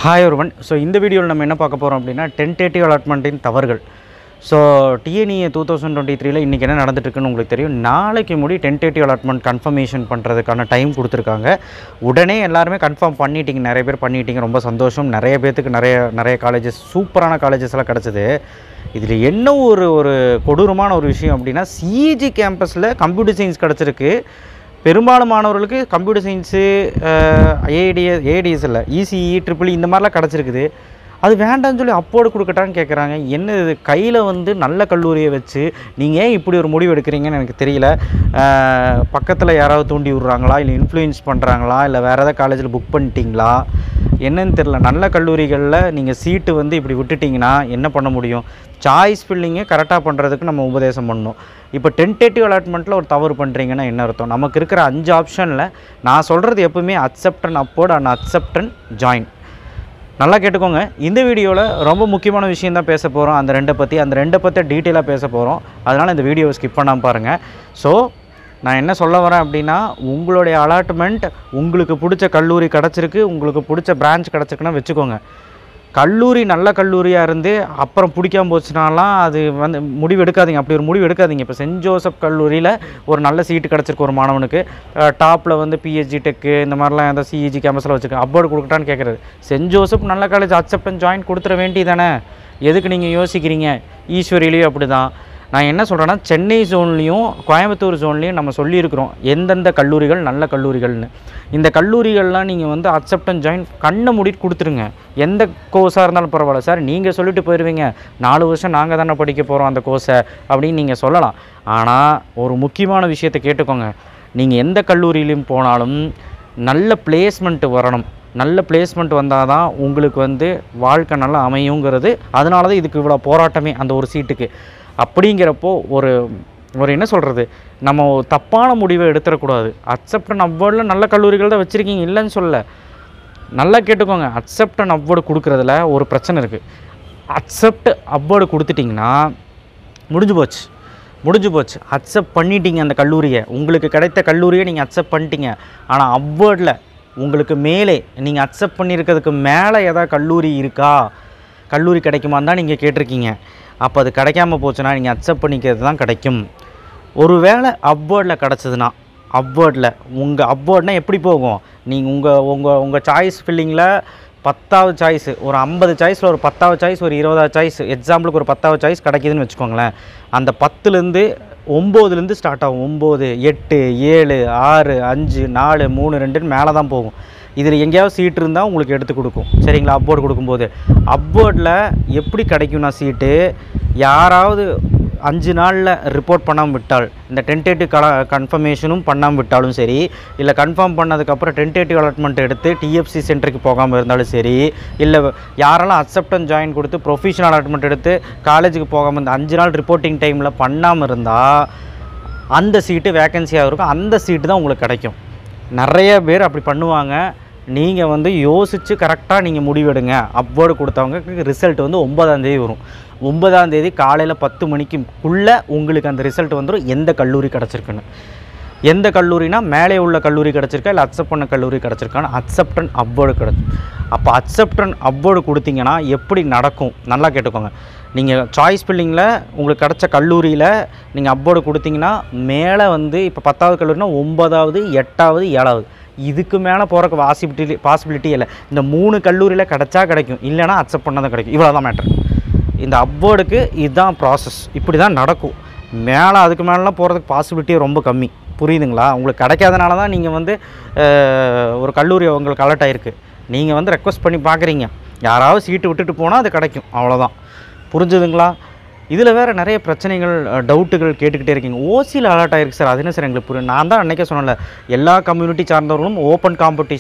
hi ஒருவன் so இந்த வீடியோவில் நம்ம என்ன பார்க்க போகிறோம் அப்படின்னா டென்டேட்டிவ் அலாட்மெண்ட்டின் தவறுகள் so TNEA two thousand twenty த்ரீல இன்றைக்கி என்ன நடந்துட்டுருக்குன்னு உங்களுக்கு தெரியும் நாளைக்கு முடி டென்டேட்டிவ் அலாட்மெண்ட் கன்ஃபர்மேஷன் பண்ணுறதுக்கான டைம் கொடுத்துருக்காங்க உடனே எல்லாருமே கன்ஃபார்ம் பண்ணிட்டீங்க நிறைய பேர் பண்ணிட்டீங்க ரொம்ப சந்தோஷம் நிறைய பேர்த்துக்கு நிறைய நிறைய காலேஜஸ் சூப்பரான காலேஜஸ்லாம் கிடச்சிது இதில் என்ன ஒரு ஒரு கொடூரமான ஒரு விஷயம் அப்படின்னா சிஇஜி கேம்பஸில் கம்ப்யூட்டர் சயின்ஸ் கிடச்சிருக்கு பெரும்பாலும் மாணவர்களுக்கு கம்ப்யூட்டர் சயின்ஸு ஏடிஎஸ் ஏடிஎஸ் இல்லை இசிஇ ட்ரிபிள் இந்த மாதிரிலாம் கிடச்சிருக்குது அது வேண்டாம்னு சொல்லி அப்போடு கொடுக்கட்டான்னு கேட்குறாங்க என்ன இது கையில் வந்து நல்ல கல்லூரியை வச்சு நீங்கள் ஏன் இப்படி ஒரு முடிவு எடுக்கிறீங்கன்னு எனக்கு தெரியல பக்கத்தில் யாராவது தூண்டி விட்றாங்களா இல்லை இன்ஃப்ளூயன்ஸ் பண்ணுறாங்களா இல்லை வேறு ஏதாவது காலேஜில் புக் பண்ணிட்டீங்களா என்னன்னு தெரில நல்ல கல்லூரிகளில் நீங்கள் சீட்டு வந்து இப்படி விட்டுட்டிங்கன்னா என்ன பண்ண முடியும் சாய்ஸ் ஃபில்லிங்கை கரெக்டாக பண்ணுறதுக்கு நம்ம உபதேசம் பண்ணணும் இப்போ டென்டேட்டிவ் அலாட்மெண்ட்டில் ஒரு தவறு பண்ணுறீங்கன்னா என்ன அர்த்தம் நமக்கு இருக்கிற அஞ்சு ஆப்ஷனில் நான் சொல்கிறது எப்பவுமே accept and upward and accept and join நல்லா கேட்டுக்கோங்க இந்த வீடியோவில் ரொம்ப முக்கியமான விஷயம் தான் பேச போகிறோம் அந்த ரெண்டை பற்றி அந்த ரெண்டை பற்றி டீட்டெயிலாக பேச போகிறோம் அதனால் இந்த வீடியோவை ஸ்கிப் பண்ணாமல் பாருங்கள் ஸோ நான் என்ன சொல்ல வரேன் அப்படின்னா உங்களுடைய அலாட்மெண்ட் உங்களுக்கு பிடிச்ச கல்லூரி கிடச்சிருக்கு உங்களுக்கு பிடிச்ச பிரான்ச் கிடச்சிருக்குன்னா வச்சுக்கோங்க கல்லூரி நல்ல கல்லூரியாக இருந்து அப்புறம் பிடிக்காம போச்சுனாலாம் அது வந்து முடிவு எடுக்காதீங்க அப்படி ஒரு முடிவு எடுக்காதீங்க இப்போ சென்ட் ஜோசப் கல்லூரியில் ஒரு நல்ல சீட்டு கிடச்சிருக்கு ஒரு மாணவனுக்கு டாப்பில் வந்து பிஹெச்டி டெக்கு இந்த மாதிரிலாம் எந்த சிஇஜி கேம்பஸில் வச்சுருக்கேன் அப்வோர்டு கொடுக்கட்டான்னு கேட்குறது சென்ட் ஜோசப் நல்ல காலேஜ் அக்செப்ட் அண்ட் ஜாயின் கொடுத்துட வேண்டியதானே எதுக்கு நீங்கள் யோசிக்கிறீங்க ஈஸ்வரிலையும் அப்படி தான் நான் என்ன சொல்கிறேன்னா சென்னை ஜோன்லேயும் கோயம்புத்தூர் ஜோன்லேயும் நம்ம சொல்லியிருக்கிறோம் எந்தெந்த கல்லூரிகள் நல்ல கல்லூரிகள்னு இந்த கல்லூரிகள்லாம் நீங்கள் வந்து அக்செப்ட் அண்ட் ஜாயின் கண்ணை மூடிட்டு கொடுத்துருங்க எந்த கோர்ஸாக இருந்தாலும் பரவாயில்ல சார் நீங்கள் சொல்லிட்டு போயிடுவீங்க நாலு வருஷம் நாங்கள் தானே படிக்க போகிறோம் அந்த கோர்ஸை அப்படின்னு நீங்கள் சொல்லலாம் ஆனால் ஒரு முக்கியமான விஷயத்தை கேட்டுக்கோங்க நீங்கள் எந்த கல்லூரியிலையும் போனாலும் நல்ல பிளேஸ்மெண்ட் வரணும் நல்ல பிளேஸ்மெண்ட் வந்தால் தான் உங்களுக்கு வந்து வாழ்க்கை நல்லா அமையுங்கிறது அதனால தான் இதுக்கு இவ்வளோ போராட்டமே அந்த ஒரு சீட்டுக்கு அப்படிங்கிறப்போ ஒரு ஒரு என்ன சொல்கிறது நம்ம ஒரு தப்பான முடிவை எடுத்துடக்கூடாது அக்செப்ட் அண்ட் அப்வோர்டில் நல்ல கல்லூரிகள் தான் வச்சுருக்கீங்க இல்லைன்னு சொல்ல நல்லா கேட்டுக்கோங்க அக்செப்ட் அண்ட் அப்வோர்டு கொடுக்குறதுல ஒரு பிரச்சனை இருக்குது அக்செப்ட் அப்வோர்டு கொடுத்துட்டிங்கன்னா முடிஞ்சு போச்சு முடிஞ்சு போச்சு அக்செப்ட் பண்ணிட்டீங்க அந்த கல்லூரியை உங்களுக்கு கிடைத்த கல்லூரியை நீங்கள் அக்செப்ட் பண்ணிட்டீங்க ஆனால் அப்வேர்டில் உங்களுக்கு மேலே நீங்கள் அக்செப்ட் பண்ணியிருக்கிறதுக்கு மேலே ஏதாவது கல்லூரி இருக்கா கல்லூரி கிடைக்குமான்னு தான் நீங்கள் கேட்டிருக்கீங்க அப்போ அது கிடைக்காம போச்சுன்னா நீங்கள் அக்செப்ட் பண்ணிக்கிறது தான் கிடைக்கும் ஒருவேளை அப்வேர்டில் கிடச்சதுன்னா அப்வேர்டில் உங்கள் அப்வேர்ட்னா எப்படி போகும் நீங்கள் உங்கள் உங்கள் உங்கள் சாய்ஸ் ஃபில்லிங்கில் பத்தாவது சாய்ஸ் ஒரு ஐம்பது சாய்ஸில் ஒரு பத்தாவது சாய்ஸ் ஒரு இருபதாவது சாய்ஸ் எக்ஸாம்பிளுக்கு ஒரு பத்தாவது சாய்ஸ் கிடைக்குதுன்னு வச்சுக்கோங்களேன் அந்த பத்துலேருந்து ஒம்போதுலேருந்து ஸ்டார்ட் ஆகும் ஒம்பது எட்டு ஏழு ஆறு அஞ்சு நாலு மூணு ரெண்டுன்னு மேலே தான் போகும் இதில் எங்கேயாவது சீட் இருந்தால் உங்களுக்கு எடுத்து கொடுக்கும் சரிங்களா அப்போர்டு கொடுக்கும்போது அப்போர்டில் எப்படி கிடைக்கும்னா சீட்டு யாராவது அஞ்சு நாளில் ரிப்போர்ட் பண்ணாமல் விட்டால் இந்த டென்டேட்டிவ் கல கன்ஃபர்மேஷனும் பண்ணாமல் விட்டாலும் சரி இல்லை கன்ஃபார்ம் பண்ணதுக்கப்புறம் டென்டேட்டிவ் அலாட்மெண்ட் எடுத்து டிஎஃப்சி சென்டருக்கு போகாமல் இருந்தாலும் சரி இல்லை யாரெல்லாம் அக்செப்டன் ஜாயின் கொடுத்து ப்ரொஃபஷனல் அலாட்மெண்ட் எடுத்து காலேஜுக்கு போகாமல் இந்த அஞ்சு நாள் ரிப்போர்ட்டிங் டைமில் பண்ணாமல் இருந்தால் அந்த சீட்டு வேக்கன்சியாக இருக்கும் அந்த சீட்டு தான் உங்களுக்கு கிடைக்கும் நிறைய பேர் அப்படி பண்ணுவாங்க நீங்கள் வந்து யோசித்து கரெக்டாக நீங்கள் முடிவெடுங்க அப்வோர்டு கொடுத்தவங்களுக்கு ரிசல்ட் வந்து ஒன்பதாம் தேதி வரும் ஒன்பதாம் தேதி காலையில் பத்து மணிக்குள்ளே உங்களுக்கு அந்த ரிசல்ட் வந்துடும் எந்த கல்லூரி கிடச்சிருக்குன்னு எந்த கல்லூரினா மேலே உள்ள கல்லூரி கிடச்சிருக்கா இல்லை அக்செப்ட் பண்ண கல்லூரி கிடச்சிருக்கான்னு அக்செப்டன் அப்வோர்டு கிடச்சி அப்போ அக்செப்டன் அப்வோர்டு கொடுத்தீங்கன்னா எப்படி நடக்கும் நல்லா கேட்டுக்கோங்க நீங்கள் சாய்ஸ் பில்லிங்கில் உங்களுக்கு கிடச்ச கல்லூரியில் நீங்கள் அப்வோர்டு கொடுத்தீங்கன்னா மேலே வந்து இப்போ பத்தாவது கல்லூரினா ஒன்பதாவது எட்டாவது ஏழாவது இதுக்கு மேலே போகிறக்கு பாசிபிலிட்டி பாசிபிலிட்டி இல்லை இந்த மூணு கல்லூரியில் கிடச்சா கிடைக்கும் இல்லைனா அக்செப்ட் பண்ணால் கிடைக்கும் இவ்வளோ தான் மேட்ரு இந்த அப்வோர்டுக்கு இதுதான் ப்ராசஸ் இப்படி தான் நடக்கும் மேலே அதுக்கு மேலாம் போகிறதுக்கு பாசிபிலிட்டியே ரொம்ப கம்மி புரியுதுங்களா உங்களுக்கு கிடைக்காதனால தான் நீங்கள் வந்து அஹ், ஒரு கல்லூரி உங்களுக்கு அலர்ட் ஆகிருக்கு நீங்கள் வந்து ரெக்வஸ்ட் பண்ணி பார்க்குறீங்க யாராவது சீட்டு விட்டுட்டு போனால் அது கிடைக்கும் அவ்வளோதான் புரிஞ்சுதுங்களா இதில் வேறு நிறைய பிரச்சனைகள் அஹ், டவுட்டுகள் கேட்டுக்கிட்டே இருக்கீங்க ஓசியில் அலர்ட் ஆயிருக்கு சார் அது என்ன சார் எங்களுக்கு புரியும் நான் தான் அன்றைக்கே சொன்னல எல்லா கம்யூனிட்டி சார்ந்தவர்களும் ஓப்பன்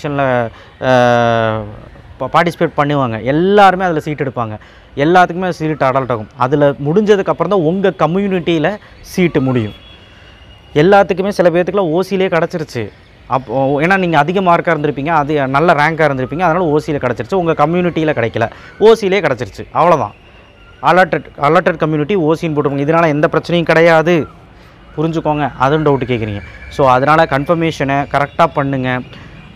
காம்படிஷனில் பார்ட்டிசிபேட் பண்ணுவாங்க எல்லாருமே அதில் சீட் எடுப்பாங்க எல்லாத்துக்குமே சீட் அடல்ட் ஆகும் அதில் முடிஞ்சதுக்கப்புறம் தான் உங்கள் கம்யூனிட்டியில் சீட்டு முடியும் எல்லாத்துக்குமே சில பேர்த்துக்குலாம் ஓசியிலே கிடச்சிருச்சு அப்போ ஏன்னா நீங்கள் அதிக மார்க்காக இருந்திருப்பீங்க அது நல்ல ரேங்காக இருந்திருப்பீங்க அதனால் ஓசியில் கிடச்சிருச்சு உங்கள் கம்யூனிட்டியில் கிடைக்கல ஓசியிலே கிடச்சிருச்சு அவ்வளோதான் அலர்டட் அலர்டட் கம்யூனிட்டி ஓசின்னு போட்டுருங்க இதனால் எந்த பிரச்சனையும் கிடையாது புரிஞ்சுக்கோங்க அதுவும் டவுட்டு கேட்குறீங்க ஸோ அதனால் கன்ஃபர்மேஷனை கரெக்டாக பண்ணுங்கள்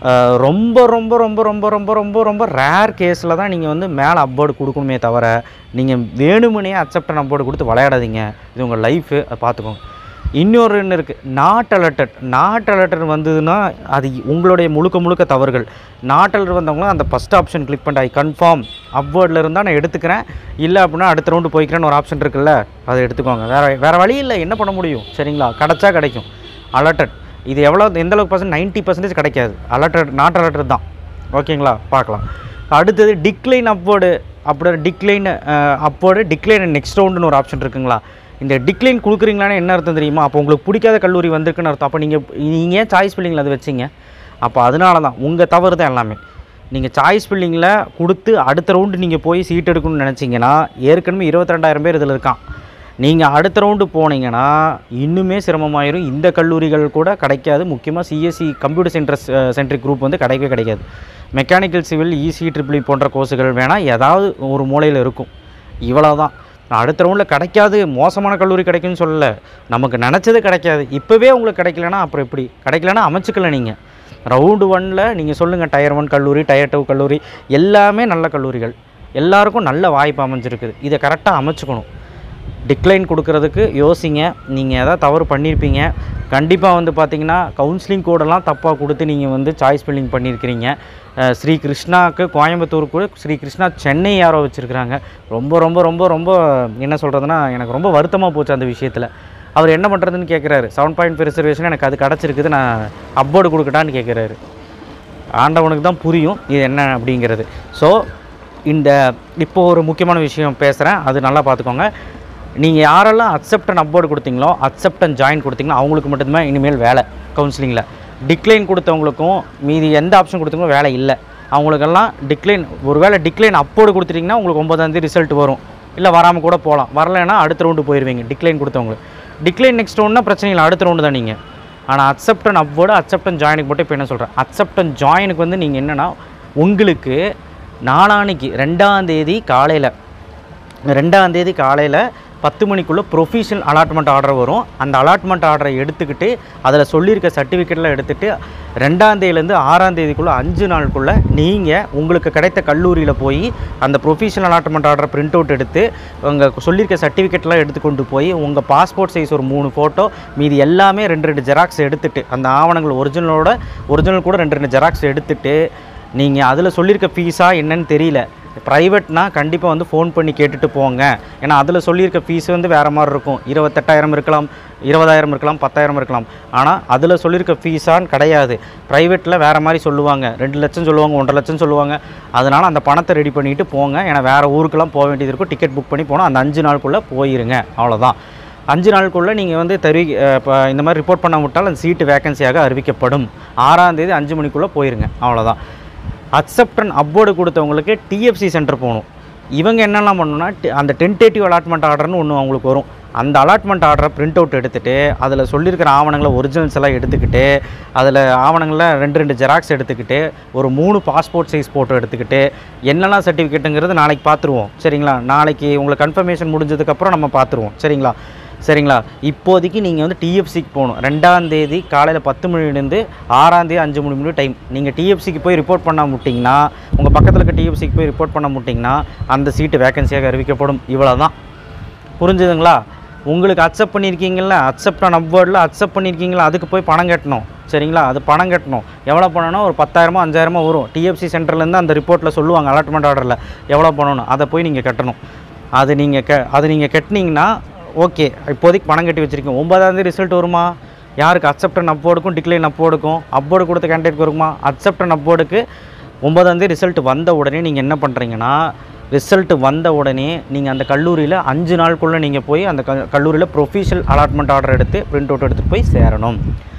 அஹ், ரொம்ப ரொம்ப ரொம்ப ரொம்ப ரொம்ப ரொம்ப ரொம்ப ரேர் கேஸில் தான் நீங்கள் வந்து மேலே அப்போர்டு கொடுக்கணுமே தவிர நீங்கள் வேணுமுனே அக்செப்டன் அப்போர்டு கொடுத்து விளையாடாதீங்க இது உங்கள் லைஃபு அதை பார்த்துக்கோங்க இன்னொரு ஒன்று இருக்குது நாட் அலர்டட் நாட் அலர்டட் வந்ததுன்னா அது உங்களுடைய முழுக்க முழுக்க தவறுகள் நாட் அலர்ட் வந்தவங்களும் அந்த ஃபஸ்ட் ஆப்ஷன் கிளிக் பண்ணிட்டு ஐ கன்ஃபார்ம் அப்வேர்டில் இருந்தால் நான் எடுத்துக்கிறேன் இல்லை அப்படின்னா அடுத்த ரவுண்டு போய்க்கிறேன்னு ஒரு ஆப்ஷன் இருக்குல்ல அதை எடுத்துக்கோங்க வேறு வேறு வழி இல்லை என்ன பண்ண முடியும் சரிங்களா கிடச்சா கிடைக்கும் அலர்டட் இது எவ்வளோ எந்த அளவுக்கு பர்சன்ட் நைன்ட்டி பர்சன்டேஜ் கிடைக்காது அலர்டட் நாட் அலர்டட் தான் ஓகேங்களா பார்க்கலாம் அடுத்தது டிக்ளைன் அப்போர்டு அப்படி டிக்ளைன் அப்போர்டு டிக்ளைன் நெக்ஸ்ட் ரவுண்டுன்னு ஒரு ஆப்ஷன் இருக்குங்களா இந்த டிக்ளைன் கொடுக்குறீங்களான்னு என்ன அர்த்தம் தெரியுமா அப்போ உங்களுக்கு பிடிக்காத கல்லூரி வந்திருக்குன்னு அர்த்தம் அப்போ நீங்கள் நீங்கள் ஏன் சாய்ஸ் பில்லிங்கில் அது வச்சிங்க அப்போ அதனால தான் உங்கள் தவறு தான் எல்லாமே நீங்கள் சாய்ஸ் பில்லிங்கில் கொடுத்து அடுத்த ரவுண்டு நீங்கள் போய் சீட் எடுக்கணும்னு நினச்சிங்கன்னா ஏற்கனவே இருபத்திரெண்டாயிரம் பேர் இதில் இருக்கான் நீங்கள் அடுத்த ரவுண்டு போனீங்கன்னா இன்னுமே சிரமமாயிரும் இந்த கல்லூரிகள் கூட கிடைக்காது முக்கியமாக CSC computer centre centric group வந்து கிடைக்கவே கிடைக்காது மெக்கானிக்கல் சிவில் இசி ட்ரிபிள் போன்ற கோர்ஸுகள் வேணால் ஏதாவது ஒரு மூலையில் இருக்கும் இவ்வளோ தான் நான் அடுத்த ரவுண்டில் கிடைக்காது மோசமான கல்லூரி கிடைக்கும்னு சொல்லலை நமக்கு நினச்சது கிடைக்காது இப்போவே உங்களுக்கு கிடைக்கலனா அப்புறம் எப்படி கிடைக்கலனா அமைச்சுக்கல நீங்கள் ரவுண்டு ஒனில் நீங்கள் சொல்லுங்கள் டயர் ஒன் கல்லூரி டயர் டூ கல்லூரி எல்லாமே நல்ல கல்லூரிகள் எல்லாருக்கும் நல்ல வாய்ப்பு அமைஞ்சிருக்குது இதை கரெக்டாக அமைச்சுக்கணும் டிக்ளைன் கொடுக்கறதுக்கு யோசிங்க நீங்கள் எதாவது தவறு பண்ணியிருப்பீங்க கண்டிப்பாக வந்து பார்த்தீங்கன்னா கவுன்சிலிங் கோடெல்லாம் தப்பாக கொடுத்து நீங்கள் வந்து சாய்ஸ் ஃபில்லிங் பண்ணியிருக்கிறீங்க அஹ் ஸ்ரீ கிருஷ்ணாவுக்கு கோயம்புத்தூர் கூட ஸ்ரீ கிருஷ்ணா சென்னை யாரோ வச்சுருக்குறாங்க ரொம்ப ரொம்ப ரொம்ப ரொம்ப என்ன சொல்கிறதுனா எனக்கு ரொம்ப வருத்தமாக போச்சு அந்த விஷயத்தில் அவர் என்ன பண்ணுறதுன்னு கேட்குறாரு செவன் பாயிண்ட் ஃபைவ் ரிசர்வேஷன் எனக்கு அது கிடச்சிருக்குது நான் அப்போர்டு கொடுக்கட்டான்னு கேட்குறாரு ஆண்டவனுக்கு தான் புரியும் இது என்ன அப்படிங்கிறது ஸோ இந்த இப்போ ஒரு முக்கியமான விஷயம் பேசுகிறேன் அது நல்லா பார்த்துக்கோங்க நீங்கள் யாரெல்லாம் அக்செப்ட் அண்ட் அப்போர்டு கொடுத்தீங்களோ அக்செப்ட் அண்ட் ஜாயின் கொடுத்தீங்களோ அவங்களுக்கு மட்டும்தான் இனிமேல் வேலை கவுன்சிலிங்கில் டிக்ளைன் கொடுத்தவங்களுக்கும் மீதி எந்த ஆப்ஷன் கொடுத்தவங்களும் வேலை இல்லை அவங்களுக்கெல்லாம் டிக்ளைன் ஒருவேளை டிக்ளைன் அப்போர்டு கொடுத்துட்டிங்கன்னா உங்களுக்கு ஒன்பதாந்தேதி ரிசல்ட் வரும் இல்லை வராமல் கூட போகலாம் வரலைன்னா அடுத்த ரவுண்டு போயிடுவீங்க டிக்ளைன் கொடுத்தவங்களுக்கு டிக்ளைன் நெக்ஸ்ட் ரவுண்ட்னா பிரச்சனை இல்லை அடுத்த ரவுண்டு தான் நீங்கள் ஆனால் accept and upward accept and ஜாயினுக்கு மட்டும் இப்போ என்ன சொல்கிறேன் அக்செப்ட் அண்ட் ஜாயினுக்கு வந்து நீங்கள் என்னென்னா உங்களுக்கு நாளான்னைக்கு ரெண்டாம் தேதி காலையில் ரெண்டாம் தேதி காலையில் பத்து மணிக்குள்ளே ப்ரொஃபஷனல் அலாட்மெண்ட் ஆர்டர் வரும் அந்த அலாட்மெண்ட் ஆர்டரை எடுத்துக்கிட்டு அதில் சொல்லியிருக்க சர்டிஃபிகேட்லாம் எடுத்துகிட்டு ரெண்டாம் தேதியிலேருந்து ஆறாம் தேதிக்குள்ளே அஞ்சு நாளுக்குள்ளே நீங்கள் உங்களுக்கு கிடைத்த கல்லூரியில் போய் அந்த ப்ரொஃபஷனல் அலாட்மெண்ட் ஆர்டரை பிரிண்ட் அவுட் எடுத்து உங்கள் சொல்லியிருக்க சர்டிஃபிகேட்லாம் எடுத்துக்கொண்டு போய் உங்கள் பாஸ்போர்ட் சைஸ் ஒரு மூணு ஃபோட்டோ மீதி எல்லாமே ரெண்டு ரெண்டு ஜெராக்ஸ் எடுத்துட்டு அந்த ஆவணங்கள் ஒரிஜினலோட ஒரிஜினல் கூட ரெண்டு ரெண்டு ஜெராக்ஸ் எடுத்துட்டு நீங்கள் அதில் சொல்லியிருக்க ஃபீஸா என்னன்னு தெரியல ப்ரைவேட்னா கண்டிப்பாக வந்து ஃபோன் பண்ணி கேட்டுட்டு போங்க ஏன்னா அதில் சொல்லியிருக்க ஃபீஸ் வந்து வேறு மாதிரி இருக்கும் இருபத்தெட்டாயிரம் இருக்கலாம் இருபதாயிரம் இருக்கலாம் பத்தாயிரம் இருக்கலாம் ஆனால் அதில் சொல்லியிருக்க ஃபீஸான்னு கிடையாது ப்ரைவேட்டில் வேறு மாதிரி சொல்லுவாங்க ரெண்டு லட்சம் சொல்லுவாங்க ஒன்றரை லட்சம் சொல்லுவாங்க அதனால் அந்த பணத்தை ரெடி பண்ணிவிட்டு போங்க ஏன்னா வேறு ஊருக்கெல்லாம் போக வேண்டியது இருக்கும் டிக்கெட் புக் பண்ணி போனால் அந்த அஞ்சு நாளுக்குள்ளே போயிருங்க அவ்வளோதான் அஞ்சு நாளுக்குள்ளே நீங்கள் வந்து தருவி இப்போ இந்த மாதிரி ரிப்போர்ட் பண்ண விட்டால் அந்த சீட்டு வேகன்சியாக அறிவிக்கப்படும் ஆறாம் தேதி அஞ்சு மணிக்குள்ளே போயிருங்க அவ்வளோதான் அக்செப்ட் அண்ட் அப்போர்டு கொடுத்தவங்களுக்கு டிஎஃப்சி சென்டர் போகணும் இவங்க என்னெல்லாம் பண்ணணும்னா டி- அந்த டென்டேட்டிவ் அலாட்மெண்ட் ஆர்டர்னு ஒன்று அவங்களுக்கு வரும் அந்த அலாட்மெண்ட் ஆர்டரை பிரிண்ட் அவுட் எடுத்துகிட்டு அதில் சொல்லியிருக்கிற ஆவணங்களை ஒரிஜினல்ஸ் எல்லாம் எடுத்துக்கிட்டு அதில் ஆவணங்களில் ரெண்டு ரெண்டு ஜெராக்ஸ் எடுத்துக்கிட்டு ஒரு மூணு பாஸ்போர்ட் சைஸ் ஃபோட்டோ எடுத்துக்கிட்டு என்னெல்லாம் சர்டிஃபிகேட்டுங்கிறது நாளைக்கு பார்த்துருவோம் சரிங்களா நாளைக்கு உங்களுக்கு கன்ஃபர்மேஷன் முடிஞ்சதுக்கப்புறம் நம்ம பார்த்துருவோம் சரிங்களா சரிங்களா இப்போதைக்கு நீங்கள் வந்து டிஎஃப்சிக்கு போகணும் ரெண்டாம் தேதி காலையில் பத்து மணிலேருந்து ஆறாம் தேதி அஞ்சு மணி மணி டைம் நீங்கள் டிஎஃப்சிக்கு போய் ரிப்போர்ட் பண்ண முட்டிங்கன்னா உங்கள் பக்கத்தில் இருக்க டிஎஃப்சிக்கு போய் ரிப்போர்ட் பண்ண முட்டிங்கன்னா அந்த சீட்டு வேகன்சியாக அறிவிக்கப்படும் இவ்வளோ தான் புரிஞ்சுதுங்களா உங்களுக்கு அக்செப்ட் பண்ணியிருக்கீங்களா அக்செப்ட் ஆன் அப்வேர்டில் அக்செப்ட் பண்ணியிருக்கீங்களா அதுக்கு போய் பணம் கட்டணும் சரிங்களா அது பணம் கட்டணும் எவ்வளோ பண்ணணும் ஒரு பத்தாயிரமோ அஞ்சாயிரமோ வரும் டிஎஃப்சி சென்டர்லேருந்து அந்த ரிப்போர்ட்டில் சொல்லுவாங்க அலாட்மெண்ட் ஆர்டரில் எவ்வளோ பண்ணணும் அதை போய் நீங்கள் கட்டணும் அது நீங்கள் க அது நீங்கள் கட்டினீங்கன்னா ஓகே இப்போதைக்கு பணம் கட்டி வச்சுருக்கீங்க ஒன்பதாந்தேதி ரிசல்ட் வருமா யாருக்கு அக்செப்ட் அண்ட் அப்போர்டுக்கும் டிக்ளைன் அப்போர்டுக்கும் அப்போர்டு கொடுத்த கேண்டிடேட் வருமா அக்செப்ட் அண்ட் அப்போர்டுக்கு ஒன்பதாந்தேதி ரிசல்ட் வந்த உடனே நீங்கள் என்ன பண்ணுறீங்கன்னா ரிசல்ட் வந்த உடனே நீங்கள் அந்த கல்லூரியில் அஞ்சு நாளுக்குள்ளே நீங்கள் போய் அந்த க கல்லூரியில் ப்ரொஃபஷனல் அலாட்மெண்ட் ஆர்டர் எடுத்து பிரிண்ட் அவுட் எடுத்துகிட்டு போய் சேரணும்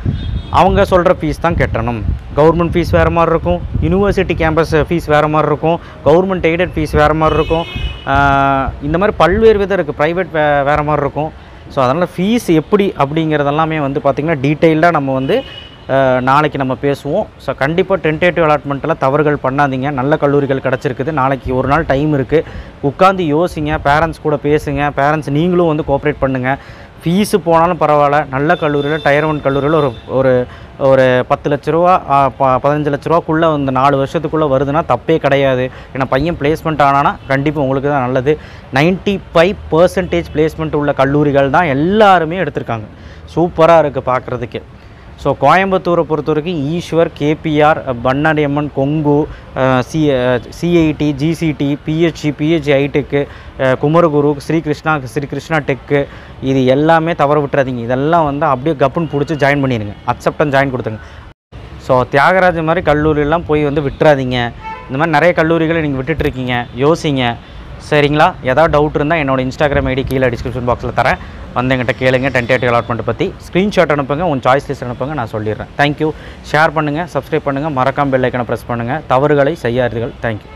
அவங்க சொல்கிற ஃபீஸ் தான் கட்டணும் கவர்மெண்ட் ஃபீஸ் வேறு மாதிரி இருக்கும் யூனிவர்சிட்டி கேம்பஸ் ஃபீஸ் வேறு மாதிரி இருக்கும் கவர்மெண்ட் எய்டட் ஃபீஸ் வேறு மாதிரி இருக்கும் ஆஹ் இந்த மாதிரி பல்வேறு விதம் இருக்குது ப்ரைவேட் வே வேறு மாதிரி இருக்கும் ஸோ அதனால் ஃபீஸ் எப்படி அப்படிங்கிறதெல்லாமே வந்து பார்த்திங்கன்னா டீட்டெயில்டாக நம்ம வந்து ஆஹ் நாளைக்கு நம்ம பேசுவோம் ஸோ கண்டிப்பாக டென்டேட்டிவ் அலாட்மெண்ட்டில் தவறுகள் பண்ணாதீங்க நல்ல கல்லூரிகள் கிடச்சிருக்குது நாளைக்கு ஒரு நாள் டைம் இருக்குது உட்காந்து யோசிங்க பேரண்ட்ஸ் கூட பேசுங்க பேரண்ட்ஸ் நீங்களும் வந்து கோஆப்ரேட் பண்ணுங்கள் ஃபீஸு போனாலும் பரவாயில்ல நல்ல கல்லூரியில் டயர் ஒன் கல்லூரியில் ஒரு ஒரு ஒரு பத்து லட்ச ரூபா ஆ, ப- பதினஞ்சு லட்ச ரூபாக்குள்ளே இந்த நாலு வருஷத்துக்குள்ளே வருதுன்னா தப்பே கிடையாது ஏன்னா பையன் பிளேஸ்மெண்ட் ஆனானா கண்டிப்பாக உங்களுக்கு தான் நல்லது 95% ஃபைவ் பர்சன்டேஜ் பிளேஸ்மெண்ட் உள்ள கல்லூரிகள் தான் எல்லாருமே எடுத்திருக்காங்க சூப்பராக இருக்குது பார்க்குறதுக்கு ஸோ கோயம்புத்தூரை பொறுத்த வரைக்கும் Eswar KPR Bannariamman Kongu C CIT GCT PHC PHC iTech Kumaraguru Srikrishna Srikrishna tech இது எல்லாமே தவற விட்டுறாதீங்க இதெல்லாம் வந்து அப்படியே கப்புன்னு பிடிச்சி ஜாயின் பண்ணிடுங்க அக்செப்டன் ஜாயின் கொடுத்துருங்க ஸோ தியாகராஜ மாதிரி கல்லூரியெல்லாம் போய் வந்து விட்டுறாதீங்க இந்த மாதிரி நிறைய கல்லூரிகளை நீங்கள் விட்டுட்ருக்கீங்க யோசிங்க சரிங்களா ஏதாவது டவுட் இருந்தால் என்னோட இன்ஸ்டாகிராம் ஐடி கீழே டிஸ்கிரிப்ஷன் பாக்ஸில் தரேன் வந்து எங்கிட்ட கேளுங்க டென்டேட்டிவ் அலாட்மெண்ட் பற்றி ஸ்க்ரீன்ஷாட் அனுப்புங்க உங்கள் சாய்ஸ் லிஸ்ட் அனுப்புங்க நான் சொல்லிடுறேன் தேங்க்யூ ஷேர் பண்ணுங்கள் சப்ஸ்கிரைப் பண்ணுங்கள் மறக்காம பெல் ஐக்கனை ப்ரெஸ் பண்ணுங்கள் தவறுகளை செய்யாதீர்கள் தேங்க்யூ